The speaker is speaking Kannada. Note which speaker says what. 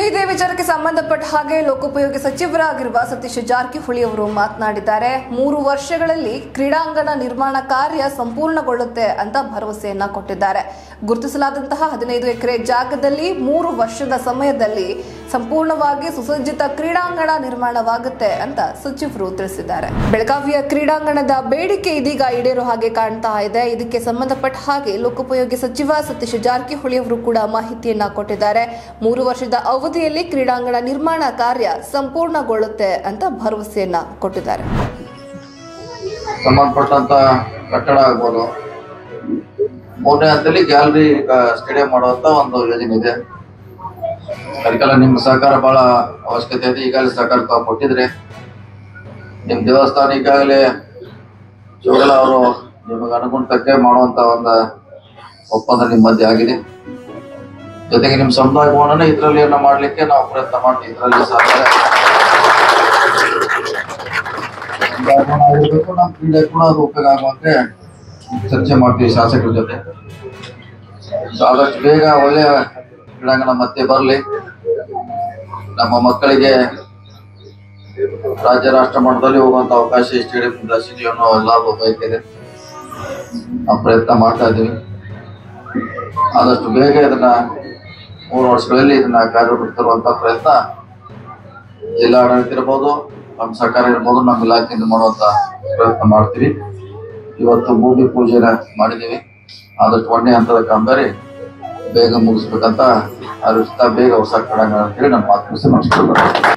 Speaker 1: ಇದೇ ವಿಚಾರಕ್ಕೆ ಸಂಬಂಧಪಟ್ಟ ಹಾಗೆ ಲೋಕೋಪಯೋಗಿ ಸಚಿವರಾಗಿರುವ ಸತೀಶ್ ಜಾರಕಿಹೊಳಿ ಅವರು ಮಾತನಾಡಿದ್ದಾರೆ ಮೂರು ವರ್ಷಗಳಲ್ಲಿ ಕ್ರೀಡಾಂಗಣ ನಿರ್ಮಾಣ ಕಾರ್ಯ ಸಂಪೂರ್ಣಗೊಳ್ಳುತ್ತೆ ಅಂತ ಭರವಸೆಯನ್ನ ಕೊಟ್ಟಿದ್ದಾರೆ ಗುರುತಿಸಲಾದಂತಹ ಹದಿನೈದು ಎಕರೆ ಜಾಗದಲ್ಲಿ ಮೂರು ವರ್ಷದ ಸಮಯದಲ್ಲಿ ಸಂಪೂರ್ಣವಾಗಿ ಸುಸಜ್ಜಿತ ಕ್ರೀಡಾಂಗಣ ನಿರ್ಮಾಣವಾಗುತ್ತೆ ಅಂತ ಸಚಿವರು ತಿಳಿಸಿದ್ದಾರೆ ಬೆಳಗಾವಿಯ ಕ್ರೀಡಾಂಗಣದ ಬೇಡಿಕೆ ಇದೀಗ ಈಡೇರೋ ಹಾಗೆ ಕಾಣ್ತಾ ಇದೆ ಇದಕ್ಕೆ ಸಂಬಂಧಪಟ್ಟ ಹಾಗೆ ಲೋಕೋಪಯೋಗಿ ಸಚಿವ ಸತೀಶ್ ಜಾರಕಿಹೊಳಿ ಅವರು ಕೂಡ ಮಾಹಿತಿಯನ್ನ ಕೊಟ್ಟಿದ್ದಾರೆ ಮೂರು ವರ್ಷದ ಅವಧಿಯಲ್ಲಿ ಕ್ರೀಡಾಂಗಣ ನಿರ್ಮಾಣ ಕಾರ್ಯ ಸಂಪೂರ್ಣಗೊಳ್ಳುತ್ತೆ ಅಂತ ಭರವಸೆಯನ್ನ ಕೊಟ್ಟಿದ್ದಾರೆ
Speaker 2: ಸಂಬಂಧಪಟ್ಟಂತ ಕಟ್ಟಡ ಆಗ್ಬೋದು ಮೂರನೇ ಹಂತದಲ್ಲಿ ಗ್ಯಾಲರಿ ಸ್ಟೇಡಿಯಂ ಮಾಡುವಂತ ಒಂದು ಯೋಜನೆ ಇದೆ ಅದಕ್ಕೆಲ್ಲ ನಿಮ್ಮ ಸಹಕಾರ ಬಹಳ ಅವಶ್ಯಕತೆ ಇದೆ ಈಗಾಗಲೇ ಸಹಕಾರ ತಾವು ಕೊಟ್ಟಿದ್ರೆ ನಿಮ್ ದೇವಸ್ಥಾನ ಈಗಾಗಲೇ ಜೋಗಲ ಅವರು ನಿಮಗೆ ಅನುಗುಣತಕ್ಕೆ ಮಾಡುವಂತ ಒಂದು ಒಪ್ಪಂದ ನಿಮ್ಮ ಮಧ್ಯೆ ಆಗಿದೆ ಜೊತೆಗೆ ನಿಮ್ಮ ಸಮುದಾಯ ಭವನನ ಇದರಲ್ಲಿ ಏನೋ ಮಾಡ್ಲಿಕ್ಕೆ ನಾವು ಪ್ರಯತ್ನ ಮಾಡ್ತೀವಿ ಇದರಲ್ಲಿ ಸಹಕಾರ ನಿರ್ಮಾಣ ಆಗಿರ್ಬೇಕು ನಮ್ಮ ಕ್ರೀಡೆ ಕೂಡ ಅದು ಉಪಯೋಗ ಆಗುವಂತೆ ಚರ್ಚೆ ಮಾಡ್ತೀವಿ ಶಾಸಕರ ಜೊತೆ So ಆದಷ್ಟು ಬೇಗ ಒಳ್ಳೆಯ ಕ್ರೀಡಾಂಗಣ ಮತ್ತೆ ಬರಲಿ ನಮ್ಮ ಮಕ್ಕಳಿಗೆ ರಾಜ್ಯ ರಾಷ್ಟ್ರ ಮಟ್ಟದಲ್ಲಿ ಹೋಗುವಂತ ಅವಕಾಶ ಈ ಸ್ಟೇಡಿಯಂನಿಂದ ಸಿಗಲಿ ಅನ್ನೋ ಲಾಭ ಬಯಕಿದೆ ನಾವು ಪ್ರಯತ್ನ ಮಾಡ್ತಾ ಇದ್ದೀವಿ ಆದಷ್ಟು ಬೇಗ ಇದನ್ನ ಮೂರು ವರ್ಷಗಳಲ್ಲಿ ಇದನ್ನ ಕಾರ್ಯರೂಪಕ್ಕೆ ತರುವಂತ ಪ್ರಯತ್ನ ಜಿಲ್ಲಾಡಳಿತ ಇರ್ಬೋದು ನಮ್ಮ ಸರ್ಕಾರ ಇರ್ಬೋದು ನಮ್ಮ ಇಲಾಖೆಯಿಂದ ಮಾಡುವಂತ ಪ್ರಯತ್ನ ಮಾಡ್ತೀವಿ ಇವತ್ತು ಭೂಮಿ ಪೂಜೆನ ಮಾಡಿದ್ದೀವಿ ಆದಷ್ಟು ಒಂದನೇ ಹಂತದ ಕಾಮಗಾರಿ ಬೇಗ ಮುಗಿಸ್ಬೇಕಂತ ಅರಿಸ್ತಾ ಬೇಗ ಹೊಸ ಕ್ರೀಡಾಂಗಣ ಅಂತೇಳಿ ನಮ್ಮ ಮಾತು ಮುಗಿಸಿ ನಮಸ್ಕಾರ